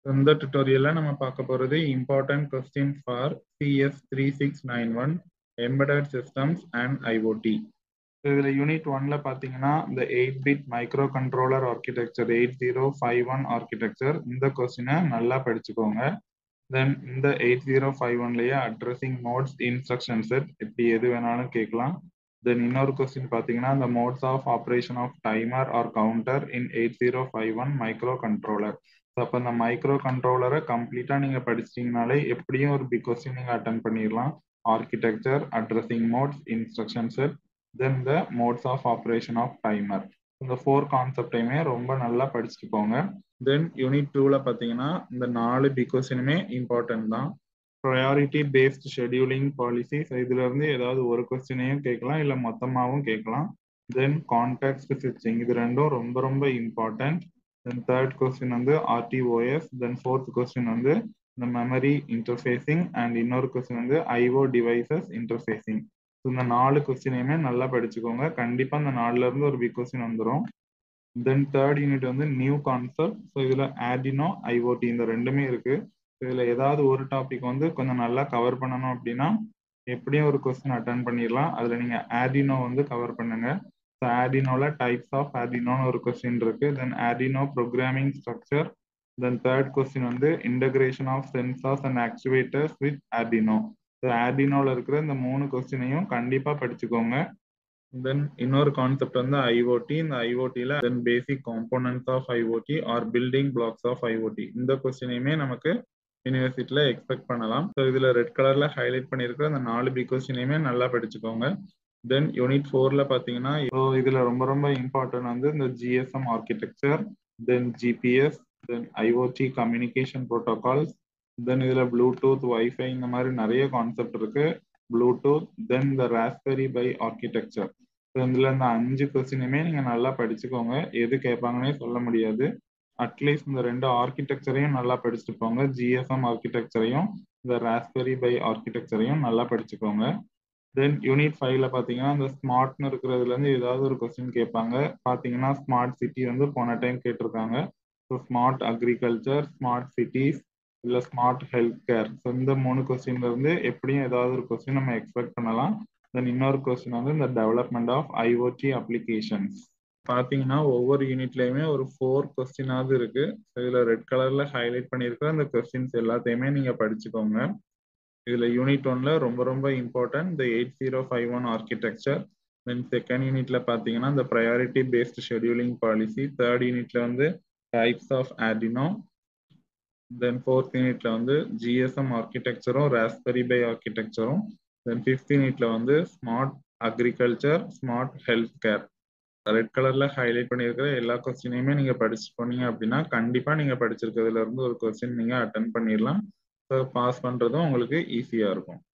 இந்த டுட்டோரியல்ல நம்ம பார்க்க போறது important question for CS three six nine one embedded systems and IoT இதுல யூனிட் ஒன்ல பாத்தீங்கன்னா இந்த eight bit microcontroller architecture eight zero five one architecture இந்த கொஸ்டினை நல்லா படிச்சுக்கோங்க தென் இந்த எயிட் ஜீரோ ஃபைவ் ஒன்லயே அட்ரஸிங் மோட்ஸ் இன்ஸ்ட்ரக்ஷன் செட் இப்படி எது வேணாலும் கேட்கலாம் தென் இன்னொரு கொஸ்டின் பார்த்தீங்கன்னா இந்த modes of operation of timer or counter in eight zero five one microcontroller so அப்போ இந்த மைக்ரோ கண்ட்ரோலரை கம்ப்ளீட்டாக நீங்கள் படிச்சிட்டிங்கனாலே எப்படியும் ஒரு பிக் கொஸ்டின் நீங்கள் அட்டன் பண்ணிடலாம் architecture addressing modes instruction set then the modes of operation of timer இந்த ஃபோர் கான்செப்டையுமே ரொம்ப நல்லா படிச்சுட்டு போங்க தென் யூனிட் டூவில் பார்த்தீங்கன்னா இந்த நாலு பிக் கொஸ்டினுமே இம்பார்ட்டன்ட் தான் ப்ரையாரிட்டி பேஸ்ட் ஷெடியூலிங் பாலிசிஸ் இதுல இருந்து ஏதாவது ஒரு கொஸ்டினையும் கேட்கலாம் இல்லை மொத்தமாகவும் கேட்கலாம் தென் கான்டாக்ட் ஸ்விட்சிங் இது ரெண்டும் ரொம்ப ரொம்ப இம்பார்ட்டன்ட் தென் தேர்ட் கொஸ்டின் வந்து ஆர்டிஓஎஸ் தென் ஃபோர்த் கொஸ்டின் வந்து இந்த மெமரி இன்டர்ஃபேஸிங் அண்ட் இன்னொரு கொஸ்டின் வந்து ஐஓ டிவைசஸ் இன்டர்ஃபேஸிங் இந்த நாலு கொஸ்டினையுமே நல்லா படிச்சுக்கோங்க கண்டிப்பா இந்த நாலுல இருந்து ஒரு பிக் கொஸ்டின் வந்துடும் தென் தேர்ட் யூனிட் வந்து நியூ கான்செப்ட் ஸோ இதுல ஆடினோ ஐஓடி இந்த ரெண்டுமே இருக்கு இதுல ஏதாவது ஒரு டாபிக் வந்து கொஞ்சம் நல்லா கவர் பண்ணணும் அப்படின்னா எப்படியும் ஒரு கொஸ்டின் அட்டன் பண்ணிடலாம் அதுல நீங்க ஆடினோ வந்து கவர் பண்ணுங்க ஸோ ஆடினோல டைப்ஸ் ஆஃப் ஆடினோன்னு ஒரு கொஸ்டின் இருக்கு then Arduino programming structure then third question வந்து integration of sensors and activators with Arduino so ஆடினோல இருக்கிற இந்த மூணு கொஸ்டினையும் கண்டிப்பா படிச்சுக்கோங்க தென் இன்னொரு கான்செப்ட் வந்து ஐஓடி இந்த ஐஓடியில் then basic components of IoT or building blocks of IoT இந்த கொஸ்டினையுமே நமக்கு யூனிவர்சிட்டியில் எக்ஸ்பெக்ட் பண்ணலாம் ஸோ இதில் ரெட் கலரில் ஹைலைட் பண்ணியிருக்கிற அந்த நாலு பி கொஸ்டினையுமே நல்லா படிச்சுக்கோங்க தென் யூனிட் ஃபோரில் பார்த்தீங்கன்னா ஸோ இதில் ரொம்ப ரொம்ப இம்பார்ட்டன்ட் வந்து இந்த GSM architecture then GPS then IoT communication protocols then இதில் ப்ளூடூத் வைஃபை இந்த மாதிரி நிறைய கான்செப்ட் இருக்கு ப்ளூடூத் தென் இந்த ராஸ்பெரி பை ஆர்கிடெக்சர் இதில் இந்த அஞ்சு கொஸ்டினுமே நீங்கள் நல்லா படிச்சுக்கோங்க எது கேட்பாங்கன்னே சொல்ல முடியாது அட்லீஸ்ட் இந்த ரெண்டு ஆர்கிடெக்சரையும் நல்லா படிச்சுட்டு போங்க ஜிஎஸ்எம் ஆர்கிடெக்சரையும் இந்த ராஸ்பெரி பை ஆர்கிடெக்சரையும் நல்லா படிச்சுக்கோங்க தென் யூனிட் ஃபைவ்ல பார்த்தீங்கன்னா இந்த ஸ்மார்ட்னு இருக்கிறதுலேருந்து ஏதாவது ஒரு கொஸ்டின் கேட்பாங்க பார்த்தீங்கன்னா ஸ்மார்ட் சிட்டி வந்து போன டைம் கேட்டிருக்காங்க so smart agriculture smart cities இல்லை ஸ்மார்ட் ஹெல்த் கேர் ஸோ இந்த மூணு கொஸ்டின்ல இருந்து எப்படியும் ஏதாவது ஒரு கொஸ்டின் நம்ம எக்ஸ்பெக்ட் பண்ணலாம் தென் இன்னொரு கொஸ்டின் வந்து இந்த டெவலப்மெண்ட் ஆஃப் ஐஓடி அப்ளிகேஷன்ஸ் பார்த்தீங்கன்னா ஒவ்வொரு யூனிட்லையுமே ஒரு ஃபோர் கொஸ்டினாவது இருக்கு இதில் ரெட் கலர்ல ஹைலைட் பண்ணியிருக்கிற அந்த கொஸ்டின்ஸ் எல்லாத்தையுமே நீங்கள் படிச்சுக்கோங்க இதில் யூனிட் ஒன்ல ரொம்ப ரொம்ப இம்பார்ட்டன்ட் இந்த eight zero five one architecture then second யூனிட்ல பார்த்தீங்கன்னா இந்த priority based scheduling policy third யூனிட்ல வந்து types of Arduino then fourth யூனிட்ல வந்து ஜிஎஸ்எம் ஆர்கிடெக்சரும் ராஸ்பெரி பை ஆர்கிடெக்சரும் தென் ஃபிஃப்த் யூனிட்ல வந்து smart agriculture smart health care red கலர்ல ஹைலைட் பண்ணியிருக்கிற எல்லா கொஸ்டினையுமே நீங்க படிச்சு போனீங்க அப்படின்னா கண்டிப்பா நீங்க படிச்சிருக்கிறதுல இருந்து ஒரு கொஸ்டின் நீங்க அட்டன் பண்ணிடலாம் ஸோ பாஸ் பண்றதும் உங்களுக்கு ஈஸியா இருக்கும்